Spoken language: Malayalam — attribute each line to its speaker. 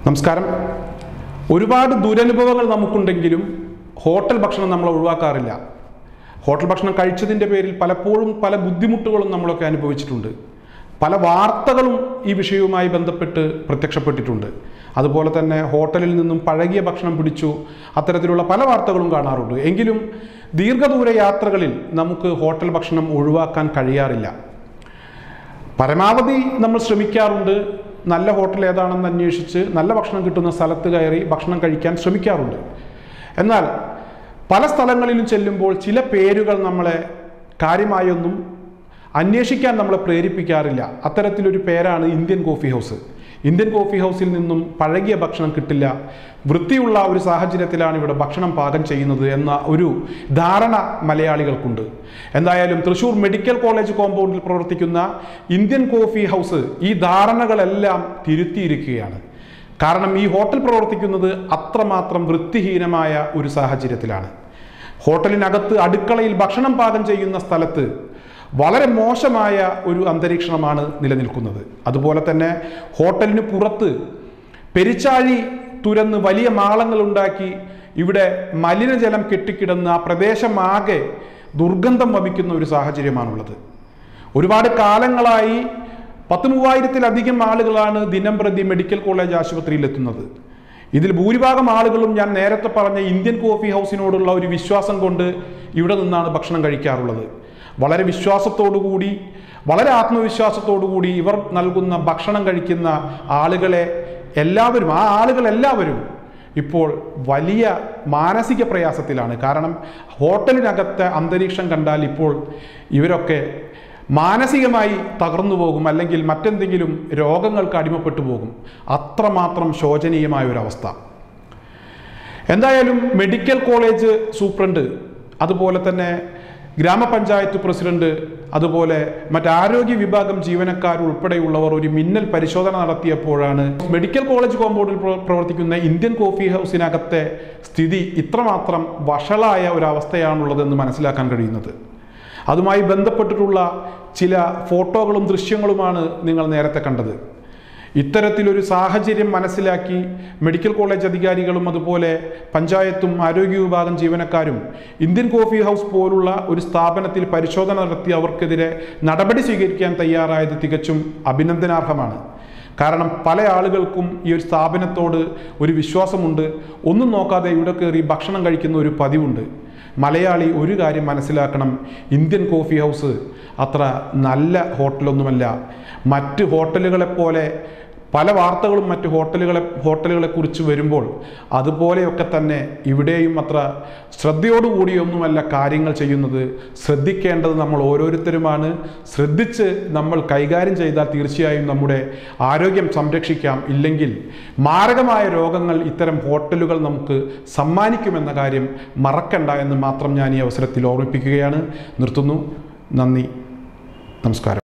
Speaker 1: നമസ്കാരം ഒരുപാട് ദുരനുഭവങ്ങൾ നമുക്കുണ്ടെങ്കിലും ഹോട്ടൽ ഭക്ഷണം നമ്മൾ ഒഴിവാക്കാറില്ല ഹോട്ടൽ ഭക്ഷണം കഴിച്ചതിൻ്റെ പേരിൽ പലപ്പോഴും പല ബുദ്ധിമുട്ടുകളും നമ്മളൊക്കെ അനുഭവിച്ചിട്ടുണ്ട് പല വാർത്തകളും ഈ വിഷയവുമായി ബന്ധപ്പെട്ട് പ്രത്യക്ഷപ്പെട്ടിട്ടുണ്ട് അതുപോലെ തന്നെ ഹോട്ടലിൽ നിന്നും പഴകിയ ഭക്ഷണം പിടിച്ചു അത്തരത്തിലുള്ള പല വാർത്തകളും കാണാറുണ്ട് എങ്കിലും ദീർഘദൂര യാത്രകളിൽ നമുക്ക് ഹോട്ടൽ ഭക്ഷണം ഒഴിവാക്കാൻ കഴിയാറില്ല പരമാവധി നമ്മൾ ശ്രമിക്കാറുണ്ട് നല്ല ഹോട്ടൽ ഏതാണെന്ന് അന്വേഷിച്ച് നല്ല ഭക്ഷണം കിട്ടുന്ന സ്ഥലത്ത് കയറി ഭക്ഷണം കഴിക്കാൻ ശ്രമിക്കാറുണ്ട് എന്നാൽ പല സ്ഥലങ്ങളിലും ചെല്ലുമ്പോൾ ചില പേരുകൾ നമ്മളെ കാര്യമായൊന്നും അന്വേഷിക്കാൻ നമ്മളെ പ്രേരിപ്പിക്കാറില്ല അത്തരത്തിലൊരു പേരാണ് Indian Coffee House Indian Coffee ഹൗസിൽ നിന്നും പഴകിയ ഭക്ഷണം കിട്ടില്ല വൃത്തിയുള്ള ഒരു സാഹചര്യത്തിലാണ് ഇവിടെ ഭക്ഷണം പാകം ചെയ്യുന്നത് എന്ന ഒരു ധാരണ മലയാളികൾക്കുണ്ട് എന്തായാലും തൃശൂർ മെഡിക്കൽ കോളേജ് കോമ്പൗണ്ടിൽ പ്രവർത്തിക്കുന്ന ഇന്ത്യൻ കോഫി ഹൗസ് ഈ ധാരണകളെല്ലാം തിരുത്തിയിരിക്കുകയാണ് കാരണം ഈ ഹോട്ടൽ പ്രവർത്തിക്കുന്നത് അത്രമാത്രം വൃത്തിഹീനമായ ഒരു സാഹചര്യത്തിലാണ് ഹോട്ടലിനകത്ത് അടുക്കളയിൽ ഭക്ഷണം പാകം ചെയ്യുന്ന സ്ഥലത്ത് വളരെ മോശമായ ഒരു അന്തരീക്ഷമാണ് നിലനിൽക്കുന്നത് അതുപോലെ തന്നെ ഹോട്ടലിന് പുറത്ത് പെരിച്ചാഴി തുരന്ന് വലിയ മാളങ്ങൾ ഉണ്ടാക്കി ഇവിടെ മലിനജലം കെട്ടിക്കിടന്ന് ആ പ്രദേശമാകെ ദുർഗന്ധം വമിക്കുന്ന ഒരു സാഹചര്യമാണുള്ളത് ഒരുപാട് കാലങ്ങളായി പത്ത് മൂവായിരത്തിലധികം ആളുകളാണ് ദിനം പ്രതി മെഡിക്കൽ കോളേജ് ആശുപത്രിയിൽ എത്തുന്നത് ഇതിൽ ഭൂരിഭാഗം ആളുകളും ഞാൻ നേരത്തെ പറഞ്ഞ ഇന്ത്യൻ കോഫി ഹൗസിനോടുള്ള ഒരു വിശ്വാസം കൊണ്ട് ഇവിടെ നിന്നാണ് ഭക്ഷണം കഴിക്കാറുള്ളത് വളരെ വിശ്വാസത്തോടു കൂടി വളരെ ആത്മവിശ്വാസത്തോടു കൂടി ഇവർ നൽകുന്ന ഭക്ഷണം കഴിക്കുന്ന ആളുകളെ എല്ലാവരും ആ ആളുകൾ എല്ലാവരും ഇപ്പോൾ വലിയ മാനസിക പ്രയാസത്തിലാണ് കാരണം ഹോട്ടലിനകത്തെ അന്തരീക്ഷം കണ്ടാൽ ഇപ്പോൾ ഇവരൊക്കെ മാനസികമായി തകർന്നു പോകും അല്ലെങ്കിൽ മറ്റെന്തെങ്കിലും രോഗങ്ങൾക്ക് അടിമപ്പെട്ടു പോകും അത്രമാത്രം ശോചനീയമായ ഒരവസ്ഥ എന്തായാലും മെഡിക്കൽ കോളേജ് സൂപ്രണ്ട് അതുപോലെ തന്നെ ഗ്രാമപഞ്ചായത്ത് പ്രസിഡന്റ് അതുപോലെ മറ്റാരോഗ്യ വിഭാഗം ജീവനക്കാർ ഉൾപ്പെടെയുള്ളവർ ഒരു മിന്നൽ പരിശോധന നടത്തിയപ്പോഴാണ് മെഡിക്കൽ കോളേജ് കോമ്പൗണ്ടിൽ പ്ര- പ്രവർത്തിക്കുന്ന ഇന്ത്യൻ കോഫി ഹൗസിനകത്തെ സ്ഥിതി ഇത്രമാത്രം വഷളായ ഒരവസ്ഥയാണുള്ളതെന്ന് മനസ്സിലാക്കാൻ കഴിയുന്നത് അതുമായി ബന്ധപ്പെട്ടിട്ടുള്ള ചില ഫോട്ടോകളും ദൃശ്യങ്ങളുമാണ് നിങ്ങൾ നേരത്തെ കണ്ടത് ഇത്തരത്തിലൊരു സാഹചര്യം മനസ്സിലാക്കി മെഡിക്കൽ കോളേജ് അധികാരികളും അതുപോലെ പഞ്ചായത്തും ആരോഗ്യ വിഭാഗം ജീവനക്കാരും ഇന്ത്യൻ കോഫി ഹൗസ് പോലുള്ള ഒരു സ്ഥാപനത്തിൽ പരിശോധന നടത്തി അവർക്കെതിരെ നടപടി സ്വീകരിക്കാൻ തയ്യാറായത് തികച്ചും അഭിനന്ദനാർഹമാണ് കാരണം പല ആളുകൾക്കും ഈ ഒരു സ്ഥാപനത്തോട് ഒരു വിശ്വാസമുണ്ട് ഒന്നും നോക്കാതെ ഇവിടെ കയറി ഭക്ഷണം കഴിക്കുന്ന ഒരു പതിവുണ്ട് മലയാളി ഒരു കാര്യം മനസ്സിലാക്കണം ഇന്ത്യൻ കോഫി ഹൗസ് അത്ര നല്ല ഹോട്ടലൊന്നുമല്ല മറ്റ് ഹോട്ടലുകളെപ്പോലെ പല വാർത്തകളും മറ്റ് ഹോട്ടലുകളെ ഹോട്ടലുകളെ കുറിച്ച് വരുമ്പോൾ അതുപോലെയൊക്കെ തന്നെ ഇവിടെയും അത്ര ശ്രദ്ധയോടുകൂടിയൊന്നുമല്ല കാര്യങ്ങൾ ചെയ്യുന്നത് ശ്രദ്ധിക്കേണ്ടത് നമ്മൾ ഓരോരുത്തരുമാണ് ശ്രദ്ധിച്ച് നമ്മൾ കൈകാര്യം ചെയ്താൽ തീർച്ചയായും നമ്മുടെ ആരോഗ്യം സംരക്ഷിക്കാം ഇല്ലെങ്കിൽ മാരകമായ രോഗങ്ങൾ ഇത്തരം ഹോട്ടലുകൾ നമുക്ക് സമ്മാനിക്കുമെന്ന കാര്യം മറക്കണ്ട എന്ന് മാത്രം ഞാൻ ഈ അവസരത്തിൽ ഓർമ്മിപ്പിക്കുകയാണ് നിർത്തുന്നു നന്ദി നമസ്കാരം